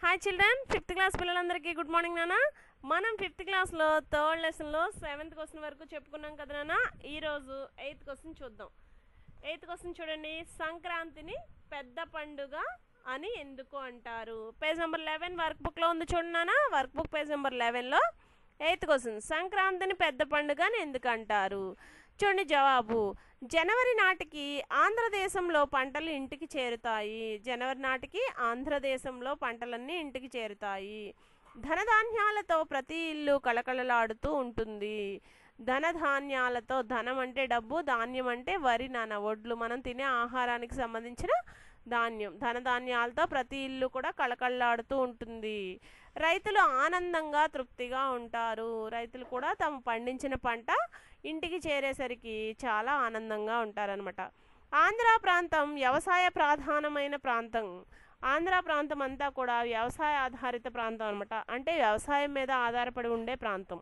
hi children fifth class పిల్లలందరికీ good morning నాన్న మనం ఫిఫ్త్ క్లాస్లో థర్డ్ లెసన్లో సెవెంత్ క్వశ్చన్ వరకు చెప్పుకున్నాం కదా నాన్న ఈరోజు ఎయిత్ క్వశ్చన్ చూద్దాం ఎయిత్ క్వశ్చన్ చూడండి సంక్రాంతిని పెద్ద పండుగ అని ఎందుకు అంటారు పేజ్ నెంబర్ లెవెన్ వర్క్ బుక్లో ఉంది చూడండి నాన్న వర్క్ బుక్ పేజ్ నెంబర్ లెవెన్లో ఎయిత్ క్వశ్చన్ సంక్రాంతిని పెద్ద పండుగ అని ఎందుకు అంటారు చూడండి జవాబు జనవరి నాటికి ఆంధ్రదేశంలో పంటలు ఇంటికి చేరుతాయి జనవరి నాటికి ఆంధ్రదేశంలో పంటలన్నీ ఇంటికి చేరుతాయి ధనధాన్యాలతో ప్రతి ఇల్లు కళకళలాడుతూ ఉంటుంది ధనధాన్యాలతో ధనం అంటే డబ్బు ధాన్యం అంటే వరి నాన ఒడ్లు మనం తినే ఆహారానికి సంబంధించిన ధాన్యం ధనధాన్యాలతో ప్రతి ఇల్లు కూడా కళకళలాడుతూ ఉంటుంది రైతులు ఆనందంగా తృప్తిగా ఉంటారు రైతులు కూడా తాము పండించిన పంట ఇంటికి చేరేసరికి చాలా ఆనందంగా ఉంటారనమాట ఆంధ్ర ప్రాంతం వ్యవసాయ ప్రధానమైన ప్రాంతం ఆంధ్ర ప్రాంతం అంతా కూడా వ్యవసాయ ఆధారిత ప్రాంతం అనమాట అంటే వ్యవసాయం మీద ఆధారపడి ఉండే ప్రాంతం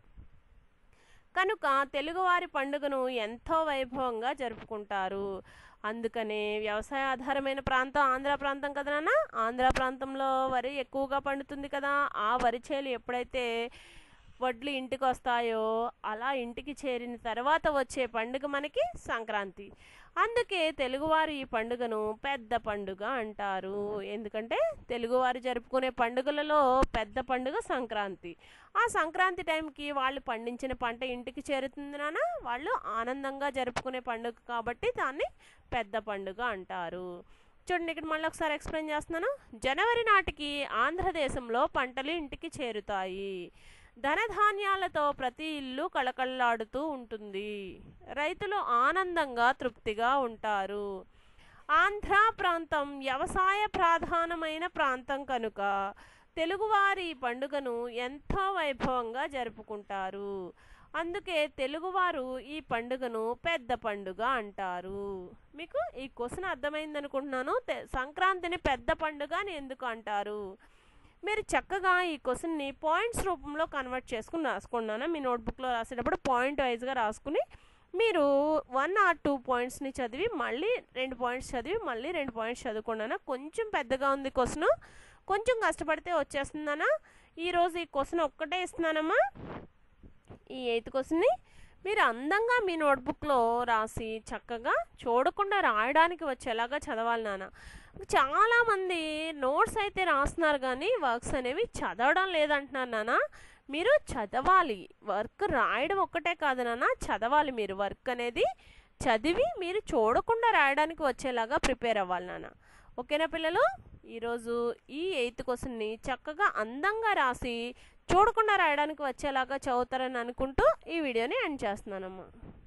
కనుక తెలుగువారి పండుగను ఎంతో వైభవంగా జరుపుకుంటారు అందుకనే వ్యవసాయ ఆధారమైన ప్రాంతం ఆంధ్ర ప్రాంతం కదా నాన్న ఆంధ్ర ప్రాంతంలో వరి ఎక్కువగా పండుతుంది కదా ఆ వరి చేలు ఎప్పుడైతే వడ్లు ఇంటికి వస్తాయో అలా ఇంటికి చేరిన తర్వాత వచ్చే పండుగ మనకి సంక్రాంతి అందుకే తెలుగువారు ఈ పండుగను పెద్ద పండుగ అంటారు ఎందుకంటే తెలుగువారు జరుపుకునే పండుగలలో పెద్ద పండుగ సంక్రాంతి ఆ సంక్రాంతి టైంకి వాళ్ళు పండించిన పంట ఇంటికి చేరుతుంది నాన్న వాళ్ళు ఆనందంగా జరుపుకునే పండుగ కాబట్టి దాన్ని పెద్ద పండుగ అంటారు చూడండి ఇక్కడ మళ్ళీ ఒకసారి ఎక్స్ప్లెయిన్ చేస్తున్నాను జనవరి నాటికి ఆంధ్రదేశంలో పంటలు ఇంటికి చేరుతాయి ధనధాన్యాలతో ప్రతి ఇల్లు కళకళలాడుతూ ఉంటుంది రైతులు ఆనందంగా తృప్తిగా ఉంటారు ఆంధ్ర ప్రాంతం వ్యవసాయ ప్రధానమైన ప్రాంతం కనుక తెలుగువారి ఈ పండుగను ఎంతో వైభవంగా జరుపుకుంటారు అందుకే తెలుగువారు ఈ పండుగను పెద్ద పండుగ అంటారు మీకు ఈ క్వశ్చన్ అర్థమైంది అనుకుంటున్నాను తె- సంక్రాంతిని పెద్ద పండుగ అని ఎందుకు అంటారు మీరు చక్కగా ఈ క్వశ్చన్ని పాయింట్స్ రూపంలో కన్వర్ట్ చేసుకుని రాసుకున్నాను మీ నోట్బుక్లో రాసేటప్పుడు పాయింట్ వైజ్గా రాసుకుని మీరు వన్ ఆర్ టూ పాయింట్స్ని చదివి మళ్ళీ రెండు పాయింట్స్ చదివి మళ్ళీ రెండు పాయింట్స్ చదువుకున్నాను కొంచెం పెద్దగా ఉంది క్వశ్చన్ కొంచెం కష్టపడితే వచ్చేస్తుందనా ఈరోజు ఈ క్వశ్చన్ ఒక్కటే ఇస్తున్నానమ్మా ఈ ఎయిత్ క్వశ్చన్ని మీరు అందంగా మీ నోట్బుక్లో రాసి చక్కగా చూడకుండా రాయడానికి వచ్చేలాగా చదవాలి నాన్న చాలామంది నోట్స్ అయితే రాస్తున్నారు కానీ వర్క్స్ అనేవి చదవడం లేదంటున్నారు నాన్న మీరు చదవాలి వర్క్ రాయడం ఒక్కటే కాదు నాన్న చదవాలి మీరు వర్క్ అనేది చదివి మీరు చూడకుండా రాయడానికి వచ్చేలాగా ప్రిపేర్ అవ్వాలి నాన్న ఓకేనా పిల్లలు ఈరోజు ఈ ఎయిత్ క్వశ్చన్ని చక్కగా అందంగా రాసి చూడకుండా రాయడానికి వచ్చేలాగా చదువుతారని అనుకుంటూ ఈ వీడియోని ఎండ్ చేస్తున్నానమ్మా